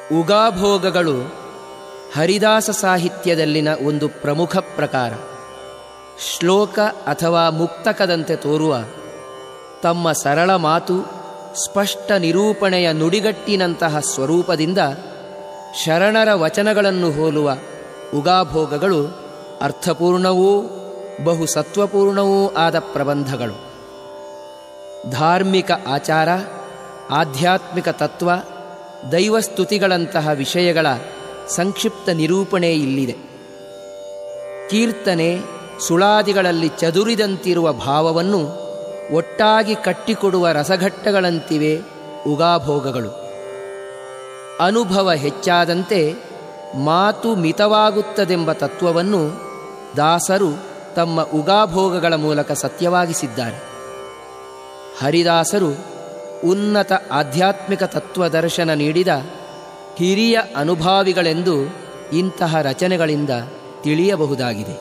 ಉಗಾಭೋಗಗಳು ಹರಿದಾಸ ಸಾಹಿತ್ಯದಲ್ಲಿನ ಒಂದು ಪ್ರಮುಖ ಪ್ರಕಾರ ಶ್ಲೋಕ ಅಥವಾ ಮುಕ್ತಕದಂತೆ ತೋರುವ ತಮ್ಮ ಸರಳ ಮಾತು ಸ್ಪಷ್ಟ ನಿರೂಪಣೆಯ ನುಡಿಗಟ್ಟಿನಂತಹ ಸ್ವರೂಪದಿಂದ ಶರಣರ ವಚನಗಳನ್ನು ಹೋಲುವ ಉಗಾಭೋಗಗಳು ಅರ್ಥಪೂರ್ಣವೂ ಬಹು ಸತ್ವಪೂರ್ಣವೂ ಆದ ಪ್ರಬಂಧಗಳು ಧಾರ್ಮಿಕ ಆಚಾರ ಆಧ್ಯಾತ್ಮಿಕ ತತ್ವ ದೈವಸ್ತುತಿಗಳಂತಹ ವಿಷಯಗಳ ಸಂಕ್ಷಿಪ್ತ ನಿರೂಪಣೆ ಇಲ್ಲಿದೆ ಕೀರ್ತನೆ ಸುಳಾದಿಗಳಲ್ಲಿ ಚದುರಿದಂತಿರುವ ಭಾವವನ್ನು ಒಟ್ಟಾಗಿ ಕಟ್ಟಿಕೊಡುವ ರಸಘಟ್ಟಗಳಂತಿವೆ ಉಗಾಭೋಗಗಳು ಅನುಭವ ಹೆಚ್ಚಾದಂತೆ ಮಾತು ಮಿತವಾಗುತ್ತದೆಂಬ ತತ್ವವನ್ನು ದಾಸರು ತಮ್ಮ ಉಗಾಭೋಗಗಳ ಮೂಲಕ ಸತ್ಯವಾಗಿಸಿದ್ದಾರೆ ಹರಿದಾಸರು ಉನ್ನತ ಆಧ್ಯಾತ್ಮಿಕ ತತ್ವದರ್ಶನ ನೀಡಿದ ಹಿರಿಯ ಅನುಭಾವಿಗಳೆಂದು ಇಂತಹ ರಚನೆಗಳಿಂದ ತಿಳಿಯಬಹುದಾಗಿದೆ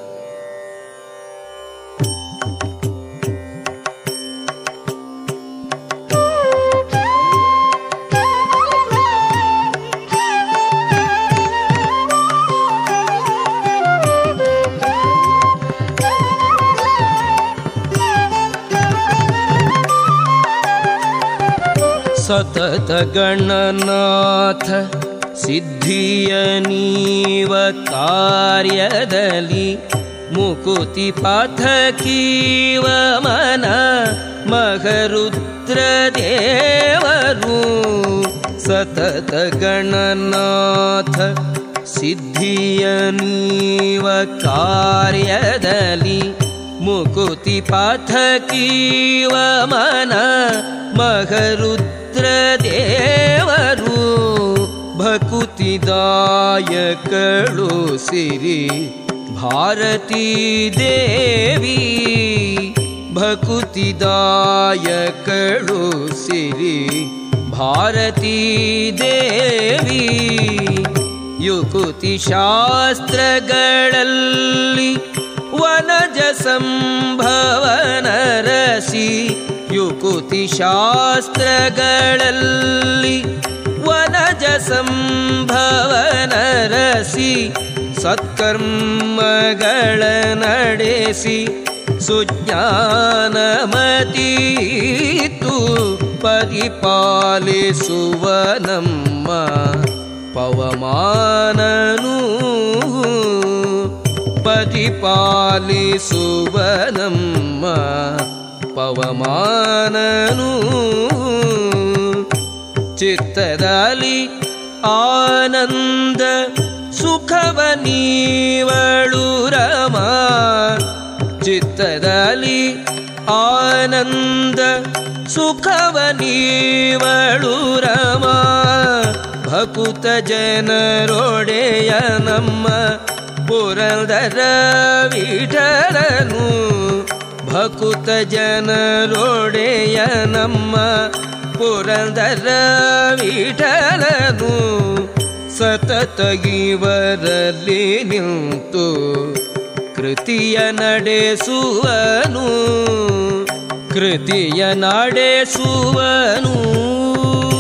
ಸತತ ಗಣನಾಥ ಸಿದ್ಧಿಯ ನೀವ ಕಾರ್ಯದಲ್ಲಿ ಮುಕುತಿ ಪಥಕೀವ ಮನ ಮಹರುದ್ರ ದೇವರು ಸತತ ಗಣನಾಥ ಸಿದ್ಧಿಯ ನೀವ ಕಾರ್ಯದಲ್ಲಿ ಮುಕುತಿ ಪಥಕೀವ ಮನ ಮಹರುದ್ರ ದೇವರು ಭಕುತಿದಾಯಕಳು ಸಿರಿ ಭಾರತೀ ದೇವಿ ಭಕುತಿದಾಯಕಳು ಸಿರಿ ಭಾರತೀ ದೇವಿ ಯುಕುತಿ ಶಾಸ್ತ್ರಗಳಲ್ಲಿ ವನಜ ಸಂಭವನ ರಸಿ ಯುಕುತಿ ಶಾಸ್ತ್ರಗಳಲ್ಲಿ ವನಜ ಸಂಭವನ ರಸಿ ಸತ್ಕರ್ಮಗಳ ನಡೆಸಿ ಸುಜ್ಞಾನಮತೀತು ಪರಿಪಾಲಿಸುವ ನಮ್ಮ ಪವಮಾನನು ಪರಿಪಾಲಿಸುವ ನಮ್ಮ ಪವಮಾನನು ಚಿತ್ತದಲ್ಲಿ ಆನಂದ ಸುಖವ ನೀವಳು ರಮ ಚಿತ್ತದಲ್ಲಿ ಆನಂದ ಸುಖವ ನೀವಳು ರಮ ಭಕುತ ಜನರೊಡೆಯ ನಮ್ಮ ಪುರಂದರ ವಿಠಲನು ಭಕುತ ಜನರೊಡೆಯ ನಮ್ಮ ಪುರಂದರ ವಿಠಲನು ಸತತ ಇವರಲ್ಲಿ ನಿಂತು ಕೃತಿಯ ನಡೆಸುವನು ಕೃತಿಯ ನಡೆಸುವನು